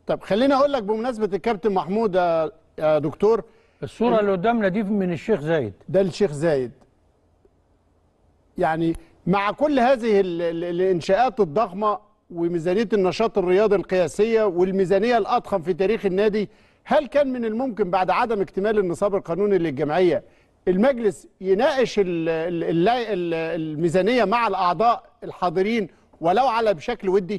طب خليني اقول لك بمناسبه الكابتن محمود يا- يا دكتور الصوره اللي قدامنا دي من الشيخ زايد ده الشيخ زايد يعني مع كل هذه ال- ال- الانشاءات الضخمه وميزانيه النشاط الرياضي القياسيه والميزانيه الاضخم في تاريخ النادي هل كان من الممكن بعد عدم اكتمال النصاب القانوني للجمعيه المجلس يناقش ال- ال- ال- ال- الميزانيه مع الاعضاء الحاضرين ولو على بشكل ودي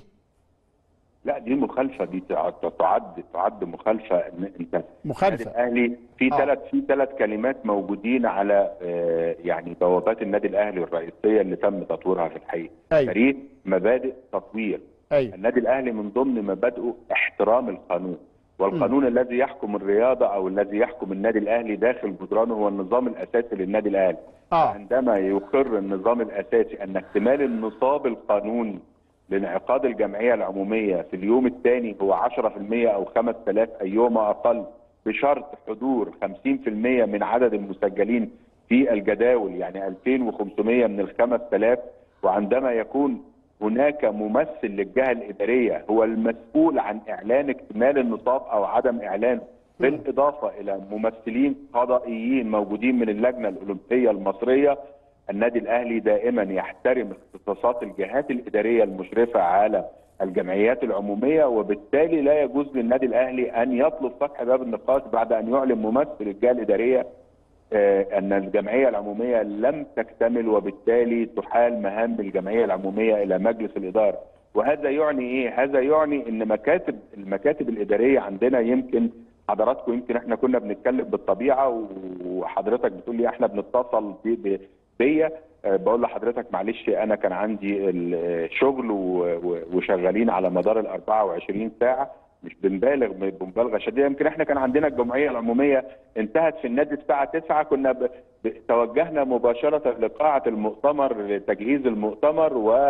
لا دي مخالفه دي تع- تعد تعد مخالفه ان انت مخالفة. النادي الاهلي في آه. ثلاث في ثلاث كلمات موجودين على آه، يعني بوابات النادي الاهلي الرئيسيه اللي تم تطويرها في الحقيقه أيوة. فريق مبادئ تطوير ايوه النادي الاهلي من ضمن مبادئه احترام القانون والقانون الذي يحكم الرياضه او الذي يحكم النادي الاهلي داخل جدرانه هو النظام الاساسي للنادي الاهلي آه. عندما يقر النظام الاساسي ان اكتمال النصاب القانوني لانعقاد الجمعيه العموميه في اليوم الثاني هو 10% او 5000 ايهما اقل بشرط حضور 50% من عدد المسجلين في الجداول يعني 2500 من ال 5000 وعندما يكون هناك ممثل للجهه الاداريه هو المسؤول عن اعلان اكتمال النصاب او عدم اعلانه بالاضافه الى ممثلين قضائيين موجودين من اللجنه الاولمبيه المصريه النادي الاهلي دائما يحترم اختصاصات الجهات الاداريه المشرفه على الجمعيات العموميه وبالتالي لا يجوز للنادي الاهلي ان يطلب فتح باب النقاش بعد ان يعلن ممثل الجهه الاداريه آه، ان الجمعيه العموميه لم تكتمل وبالتالي تحال مهام الجمعيه العموميه الى مجلس الاداره وهذا يعني ايه هذا يعني ان مكاتب المكاتب الاداريه عندنا يمكن حضراتكم يمكن احنا كنا بنتكلم بالطبيعه وحضرتك بتقول لي احنا بنتصل ب- ب- بيا آه، بقول لحضرتك معلش انا كان عندي الشغل و- و- وشغالين على مدار ال 24 ساعه مش بنبالغ بمبالغه شديده يمكن احنا كان عندنا الجمعيه العموميه انتهت في النادي الساعه 9 كنا ب... ب... توجهنا مباشره لقاعه المؤتمر لتجهيز المؤتمر و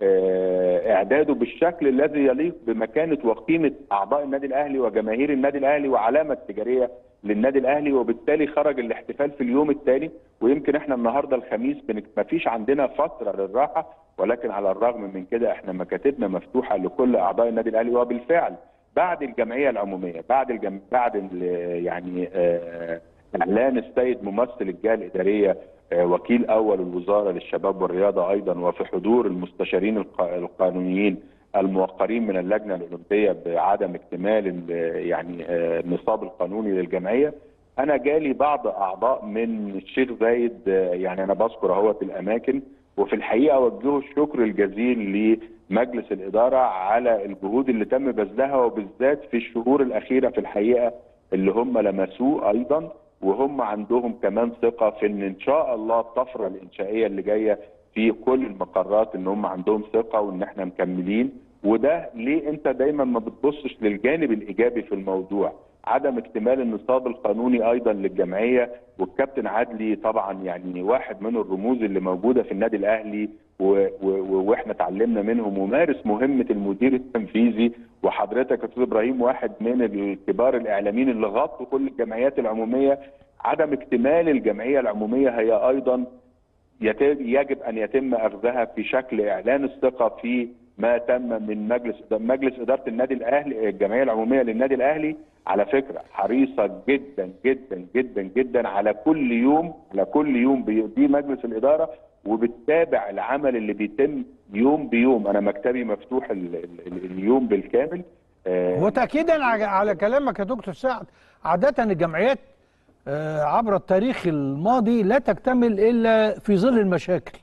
آه، اعداده بالشكل الذي يليق بمكانه وقيمه اعضاء النادي الاهلي وجماهير النادي الاهلي وعلامه تجاريه للنادي الاهلي وبالتالي خرج الاحتفال في اليوم التالي ويمكن احنا النهارده الخميس ما فيش عندنا فتره للراحه ولكن على الرغم من كده احنا مكاتبنا مفتوحه لكل اعضاء النادي الاهلي وبالفعل بعد الجمعيه العموميه بعد الجم... بعد ال... يعني آه، اعلان السيد ممثل الجهه الاداريه آه، وكيل اول الوزاره للشباب والرياضه ايضا وفي حضور المستشارين الق... القانونيين الموقرين من اللجنه الاولمبيه بعدم اكتمال ال- يعني آه، النصاب القانوني للجمعيه انا جالي بعض اعضاء من الشيخ زايد آه، يعني انا بذكر اهوت الاماكن وفي الحقيقه اوجهه الشكر الجزيل لمجلس الاداره على الجهود اللي تم بذلها وبالذات في الشهور الاخيره في الحقيقه اللي هم لمسوه ايضا وهم عندهم كمان ثقه في ان ان شاء الله الطفره الانشائيه اللي جايه في كل المقرات ان هم عندهم ثقه وان احنا مكملين وده ليه انت دايما ما بتبصش للجانب الايجابي في الموضوع عدم اكتمال النصاب القانوني ايضا للجمعيه والكابتن عدلي طبعا يعني واحد من الرموز اللي موجوده في النادي الاهلي و و واحنا اتعلمنا منه ممارس مهمه المدير التنفيذي وحضرتك يا استاذ ابراهيم واحد من الكبار الاعلاميين اللي غطوا كل الجمعيات العموميه عدم اكتمال الجمعيه العموميه هي ايضا يت- يجب ان يتم اخذها في شكل اعلان الثقه في ما تم من مجلس مجلس اداره النادي الاهلي الجمعيه العموميه للنادي الاهلي على فكره حريصه جدا جدا جدا جدا على كل يوم على كل يوم بي- دي مجلس الاداره وبتتابع العمل اللي بيتم يوم بيوم انا مكتبي مفتوح ال ال اليوم بالكامل آه، وتاكيدا على على كلامك يا دكتور سعد عاده الجمعيات آه، عبر التاريخ الماضي لا تكتمل الا في ظل المشاكل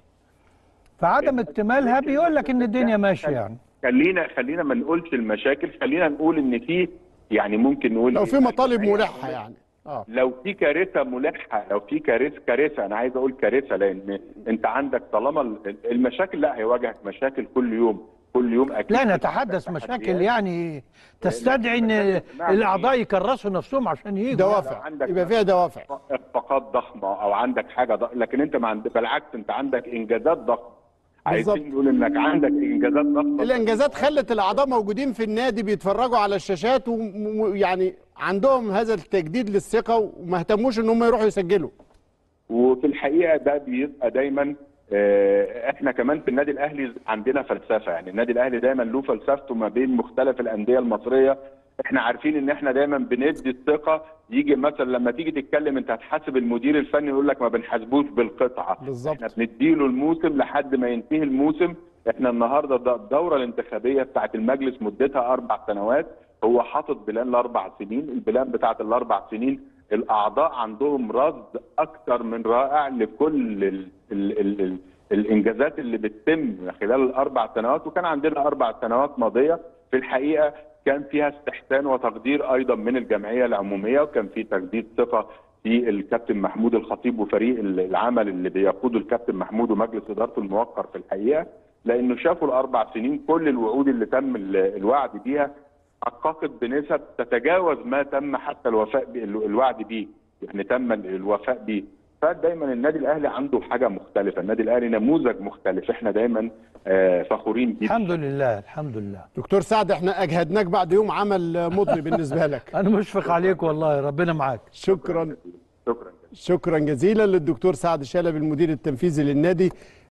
فعدم اكتمالها بيقول لك ان الدنيا ماشيه يعني خلينا خلينا ما نقولش المشاكل خلينا نقول ان في يعني ممكن نقول لو إيه؟ في مطالب ملحه يعني اه لو في كارثه ملحه لو في كارثه كارثه انا عايز اقول كارثه لان انت عندك طالما ال- المشاكل لا هيواجهك مشاكل كل يوم كل يوم اكيد لا نتحدث مشاكل يعني تستدعي ان نعم. الاعضاء يكرسوا نفسهم عشان يجوا دوافع عندك- يبقى فيها دوافع اخفاقات ضخمه او عندك حاجه ضخمة لكن انت ما عند... بالعكس انت عندك انجازات ضخمه عايزين بالظبط. نقول انك عندك انجازات ضخمه الانجازات خلت الاعضاء موجودين في النادي بيتفرجوا على الشاشات ويعني عندهم هذا التجديد للثقه وما اهتموش ان هم يروحوا يسجلوا وفي الحقيقه ده بيبقى دايما آه، احنا كمان في النادي الاهلي عندنا فلسفه يعني النادي الاهلي دايما له فلسفته ما بين مختلف الانديه المصريه احنا عارفين ان احنا دايما بندي الثقه يجي مثلا لما تيجي تتكلم انت هتحاسب المدير الفني يقول لك ما بنحاسبوش بالقطعه بالظبط. احنا بنديله الموسم لحد ما ينتهي الموسم احنا النهارده ده- الدوره الانتخابيه بتاعت المجلس مدتها اربع سنوات هو حاطط بلان لاربع سنين البلان بتاعت الاربع سنين الاعضاء عندهم رصد اكتر من رائع لكل ال ال ال ال الانجازات اللي بتتم خلال الاربع سنوات وكان عندنا اربع سنوات ماضيه في الحقيقه كان فيها استحسان وتقدير ايضا من الجمعيه العموميه وكان في تجديد ثقه في الكابتن محمود الخطيب وفريق العمل اللي بيقوده الكابتن محمود ومجلس ادارته الموقر في الحقيقه لانه شافوا الاربع سنين كل الوعود اللي تم ال- الوعد بيها حققت بنسب تتجاوز ما تم حتى الوفاء ب- الوعد بيه يعني تم الوفاء بيه فدايما النادي الاهلي عنده حاجه مختلفه النادي الاهلي نموذج مختلف احنا دايما آه، فخورين بيه الحمد لله الحمد لله دكتور سعد احنا اجهدناك بعد يوم عمل مضني بالنسبه لك انا مشفق عليك والله ربنا معاك شكرا شكرا شكرا جزيلا للدكتور سعد شلبي المدير التنفيذي للنادي